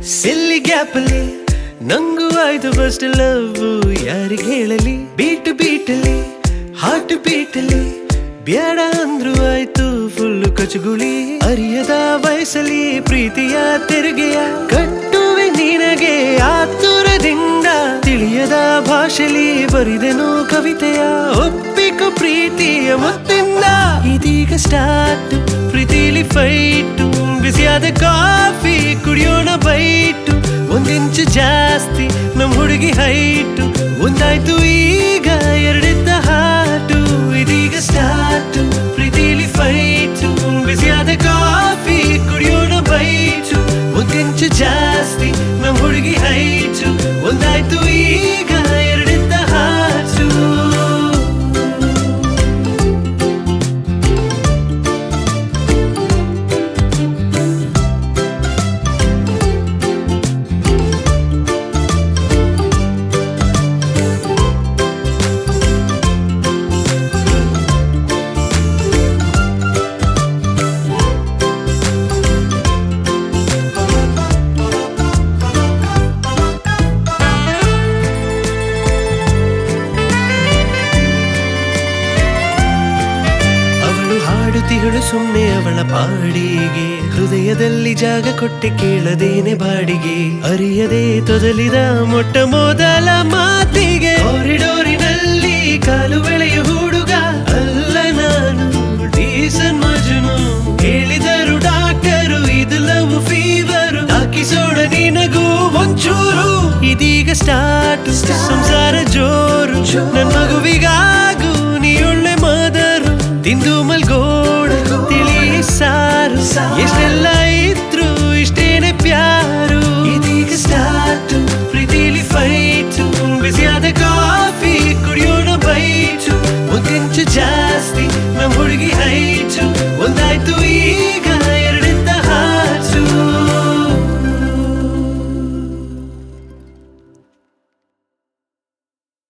ಸಿಲ್ಲಿ ಗ್ಯಾಪಲ್ಲಿ ನಂಗೂ ಆಯ್ತು ಫಸ್ಟ್ ಲವ್ ಯಾರಿಗೆ ಹೇಳಲಿ ಬೀಟ್ ಬೀಟಲ್ಲಿ ಹಾರ್ಟ್ ಬೀಟಲ್ಲಿ ಬ್ಯಾಡ ಅಂದ್ರು ಆಯ್ತು ಫುಲ್ ಕಚಗುಳಿ ಅರಿಯದ ವಯಸ್ಸಲ್ಲಿ ಪ್ರೀತಿಯ ತೆರಿಗೆಯ ಕಟ್ಟುವೆ ನಿನಗೆ ಆತುರದಿಂದ ತಿಳಿಯದ ಭಾಷೆಲಿ ಬರಿದೆನು ಕವಿತೆಯ ಒಪ್ಪಿಕೊ ಪ್ರೀತಿಯ ಮುತ್ತಿಂದ ಇದೀಗ ಸ್ಟಾರ್ಟ್ ಪ್ರೀತಿಲಿ ಫೈಟು ಬಿಸಿಯಾದ ಕಾಫಿ ಕುಡಿಯೋಣ ಬೈಟು ಒಂದಿಂಚು ಜಾಸ್ತಿ ನಮ್ ಹುಡುಗಿ ಹೈಟು ಒಂದಾಯ್ತು ಈಗ ಎರಡಿದ್ದ ಹಾಟು ಇದೀಗ ಸ್ಟಾರ್ಟ್ ಪ್ರೀತಿಲಿ ಫೈಟು ಬಿಸಿಯಾದ ಕಾಫಿ ಕುಡಿಯೋಣ ಬೈಟು ಒಂದಿಂಚು ಜಾಸ್ತಿ ನಮ್ ಹುಡುಗಿ ಹೈಟು ಒಂದಾಯ್ತು ಈಗ ಎರಡಿದ್ದ ಹಾಟು ಅವಳು ಹಾಡುತ್ತಿಗಳು ಸುಮ್ಮನೆ ಅವಳ ಪಾಡಿಗೆ ಹೃದಯದಲ್ಲಿ ಜಾಗ ಕೊಟ್ಟೆ ಕೇಳದೇನೆ ಬಾಡಿಗೆ ಅರಿಯದೆ ತೊದಲಿದ ಮೊಟ್ಟ ಮೊದಲ ಮಾತಿಗೆ ಕಾರಿಡೋರಿನಲ್ಲಿ ಕಾಲು ಬೆಳೆಯ ಹುಡುಗ ಅಲ್ಲ ನಾನು ಡೀಸನ್ ಮಜನು ಹೇಳಿದರು ಡಾಕ್ಟರು ಇದು ಲವ್ ಫೀವರು ಹಾಕಿಸೋಣ ನಿನಗೂ ಒಂಚೂರು ಇದೀಗ ಸ್ಟಾರ್ಟ್ ಸಂಸಾರ ಜೋರು ನನ್ ಮಗುವಿಗಾಗು ನೀ ಒಳ್ಳೆ ಮದರು ತಿಂದು ಮಲ್ಗೋಡ ತಿಳಿ ಸಾರು ಎಷ್ಟೆಲ್ಲ